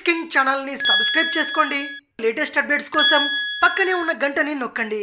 king ఛానల్ని subscribe చేసుకోండి latest updates కోసం పక్కనే ఉన్న గంటని నొక్కండి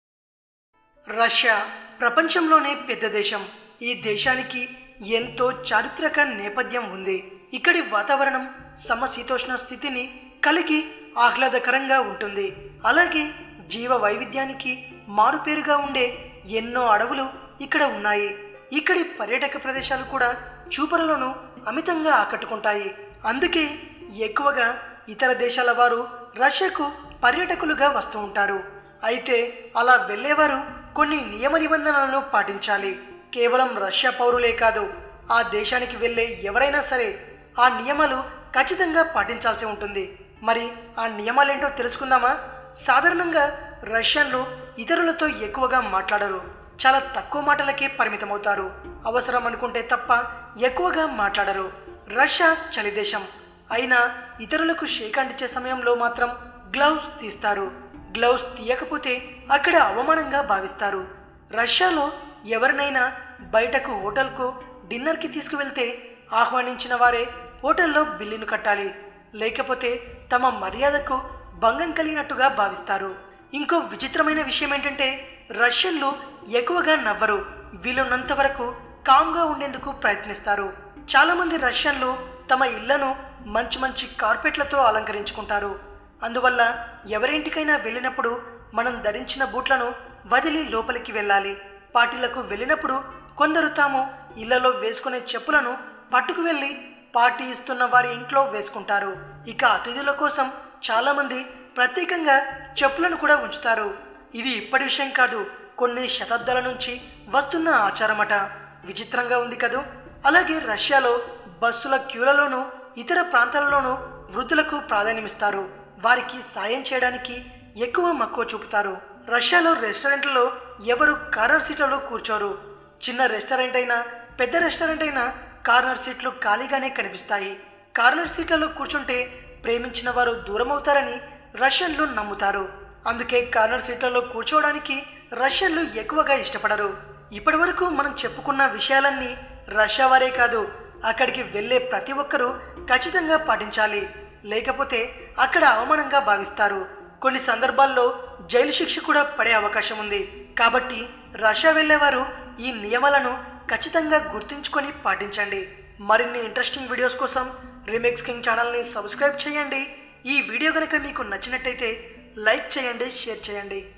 రష్యా ప్రపంచంలోనే పెద్ద దేశం ఈ దేశానికి ఎంతో చారిత్రక నేపథ్యం ఉంది ఇక్కడి వాతావరణం సమశీతోష్ణ స్థితిని కలిగి ఆహ్లాదకరంగా ఉంటుంది అలాగే జీవ వైవిధ్యానికి మారుపేరుగా ఉండే ఎన్నో అడవులు ఇక్కడ ఉన్నాయి ఇక్కడి పర్యాటక ప్రదేశాలు కూడా చూపరలను అమితంగా ఆకట్టుకుంటాయి అందుకే ఎక్కువగా ఇతర దేశాల వారు రష్యాకు పర్యాటకులుగా వస్తూ ఉంటారు అయితే అలా వెళ్ళేవారు కొన్ని నియమ నిబంధనలను పాటించాలి కేవలం రష్యా పౌరులే కాదు ఆ దేశానికి వెళ్ళే ఎవరైనా సరే ఆ నియమాలు ఖచ్చితంగా పాటించాల్సి ఉంటుంది మరి ఆ నియమాలేంటో తెలుసుకుందామా సాధారణంగా రష్యన్లు ఇతరులతో ఎక్కువగా మాట్లాడరు చాలా తక్కువ మాటలకే పరిమితమవుతారు అవసరం అనుకుంటే తప్ప ఎక్కువగా మాట్లాడరు రష్యా చలి దేశం అయినా ఇతరులకు షేక్ అంటించే సమయంలో మాత్రం గ్లౌస్ తీస్తారు గ్లౌస్ తీయకపోతే అక్కడ అవమానంగా భావిస్తారు రష్యాలో ఎవరినైనా బయటకు హోటల్కు డిన్నర్కి తీసుకువెళ్తే ఆహ్వానించిన వారే హోటల్లో బిల్లును కట్టాలి లేకపోతే తమ మర్యాదకు భంగం కలిగినట్టుగా భావిస్తారు ఇంకో విచిత్రమైన విషయం ఏంటంటే రష్యన్లు ఎక్కువగా నవ్వరు వీలున్నంత వరకు కామ్గా ఉండేందుకు ప్రయత్నిస్తారు చాలామంది రష్యన్లు తమ ఇళ్లను మంచి మంచి కార్పెట్లతో అలంకరించుకుంటారు అందువల్ల ఎవరింటికైనా వెళ్ళినప్పుడు మనం ధరించిన బూట్లను వదిలి లోపలికి వెళ్ళాలి పార్టీలకు వెళ్ళినప్పుడు కొందరు తాము ఇళ్లలో వేసుకునే చెప్పులను పట్టుకు వెళ్ళి పార్టీ ఇస్తున్న వారి ఇంట్లో వేసుకుంటారు ఇక అతిథుల కోసం చాలామంది ప్రత్యేకంగా చెప్పులను కూడా ఉంచుతారు ఇది ఇప్పటి విషయం కాదు కొన్ని శతాబ్దాల నుంచి వస్తున్న ఆచారమట విచిత్రంగా ఉంది కదూ అలాగే రష్యాలో బస్సుల క్యూలలోనూ ఇతర ప్రాంతాలలోనూ వృద్ధులకు ప్రాధాన్యమిస్తారు వారికి సాయం చేయడానికి ఎక్కువ మక్కువ చూపుతారు రష్యాలో రెస్టారెంట్లలో ఎవరు కార్నర్ సీట్లలో కూర్చోరు చిన్న రెస్టారెంట్ అయినా పెద్ద రెస్టారెంట్ అయినా కార్నర్ సీట్లు ఖాళీగానే కనిపిస్తాయి కార్నర్ సీట్లలో కూర్చుంటే ప్రేమించిన వారు దూరం అవుతారని రష్యన్లు నమ్ముతారు అందుకే కార్నర్ సీట్లలో కూర్చోవడానికి రష్యన్లు ఎక్కువగా ఇష్టపడరు ఇప్పటి వరకు మనం చెప్పుకున్న విషయాలన్నీ రష్యా వారే కాదు అక్కడికి వెళ్ళే ప్రతి ఒక్కరూ ఖచ్చితంగా పాటించాలి లేకపోతే అక్కడ అవమానంగా భావిస్తారు కొన్ని సందర్భాల్లో జైలు శిక్ష కూడా పడే అవకాశం ఉంది కాబట్టి రష్యా వెళ్ళేవారు ఈ నియమాలను ఖచ్చితంగా గుర్తుంచుకొని పాటించండి మరిన్ని ఇంట్రెస్టింగ్ వీడియోస్ కోసం రిమిక్స్ కింగ్ ఛానల్ని సబ్స్క్రైబ్ చేయండి ఈ వీడియో కనుక మీకు నచ్చినట్టయితే లైక్ చేయండి షేర్ చేయండి